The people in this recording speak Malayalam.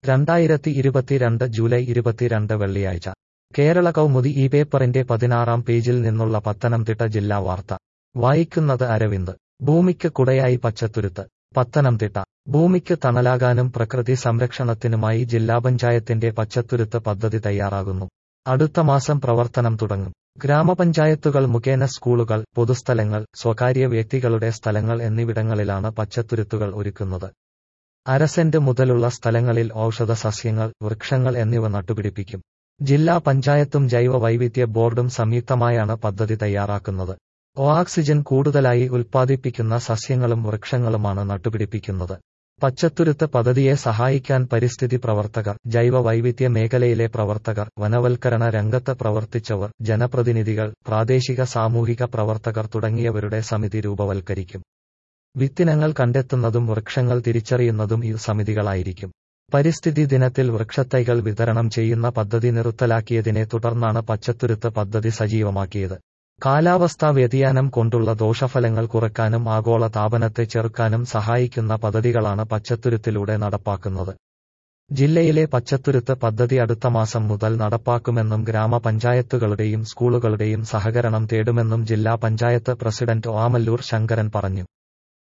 രണ്ടായിരത്തി ഇരുപത്തിരണ്ട് ജൂലൈ ഇരുപത്തിരണ്ട് വെള്ളിയാഴ്ച കേരള കൗമുദി ഈ പേപ്പറിന്റെ പതിനാറാം പേജിൽ നിന്നുള്ള പത്തനംതിട്ട ജില്ലാ വാർത്ത വായിക്കുന്നത് അരവിന്ദ് ഭൂമിക്ക് കുടയായി പച്ചത്തുരുത്ത് പത്തനംതിട്ട ഭൂമിക്ക് തണലാകാനും പ്രകൃതി സംരക്ഷണത്തിനുമായി ജില്ലാ പഞ്ചായത്തിന്റെ പച്ചത്തുരുത്ത് പദ്ധതി തയ്യാറാകുന്നു അടുത്ത മാസം പ്രവർത്തനം തുടങ്ങും ഗ്രാമപഞ്ചായത്തുകൾ മുഖേന സ്കൂളുകൾ പൊതുസ്ഥലങ്ങൾ സ്വകാര്യ വ്യക്തികളുടെ സ്ഥലങ്ങൾ എന്നിവിടങ്ങളിലാണ് പച്ചത്തുരുത്തുകൾ ഒരുക്കുന്നത് അരസെന്റ് മുതലുള്ള സ്ഥലങ്ങളിൽ ഔഷധ സസ്യങ്ങൾ വൃക്ഷങ്ങൾ എന്നിവ നട്ടുപിടിപ്പിക്കും ജില്ലാ പഞ്ചായത്തും ജൈവ വൈവിധ്യ ബോർഡും സംയുക്തമായാണ് പദ്ധതി തയ്യാറാക്കുന്നത് ഓക്സിജൻ കൂടുതലായി ഉൽപ്പാദിപ്പിക്കുന്ന സസ്യങ്ങളും വൃക്ഷങ്ങളുമാണ് നട്ടുപിടിപ്പിക്കുന്നത് പച്ചത്തുരുത്ത് പദ്ധതിയെ സഹായിക്കാൻ പരിസ്ഥിതി പ്രവർത്തകർ ജൈവ വൈവിധ്യ മേഖലയിലെ പ്രവർത്തകർ വനവൽക്കരണ രംഗത്ത് പ്രവർത്തിച്ചവർ ജനപ്രതിനിധികൾ പ്രാദേശിക സാമൂഹിക പ്രവർത്തകർ തുടങ്ങിയവരുടെ സമിതി രൂപവൽക്കരിക്കും വിത്തിനങ്ങൾ കണ്ടെത്തുന്നതും വൃക്ഷങ്ങൾ തിരിച്ചറിയുന്നതും ഈ സമിതികളായിരിക്കും പരിസ്ഥിതി ദിനത്തിൽ വൃക്ഷത്തൈകൾ വിതരണം ചെയ്യുന്ന പദ്ധതി നിർത്തലാക്കിയതിനെ തുടർന്നാണ് പച്ചത്തുരുത്ത് പദ്ധതി സജീവമാക്കിയത് കാലാവസ്ഥാ വ്യതിയാനം കൊണ്ടുള്ള ദോഷഫലങ്ങൾ കുറയ്ക്കാനും ആഗോള താപനത്തെ ചെറുക്കാനും സഹായിക്കുന്ന പദ്ധതികളാണ് പച്ചത്തുരുത്തിലൂടെ നടപ്പാക്കുന്നത് ജില്ലയിലെ പച്ചത്തുരുത്ത് പദ്ധതി അടുത്ത മാസം മുതൽ നടപ്പാക്കുമെന്നും ഗ്രാമപഞ്ചായത്തുകളുടെയും സ്കൂളുകളുടെയും സഹകരണം തേടുമെന്നും ജില്ലാ പഞ്ചായത്ത് പ്രസിഡന്റ് ഓമല്ലൂർ ശങ്കരൻ പറഞ്ഞു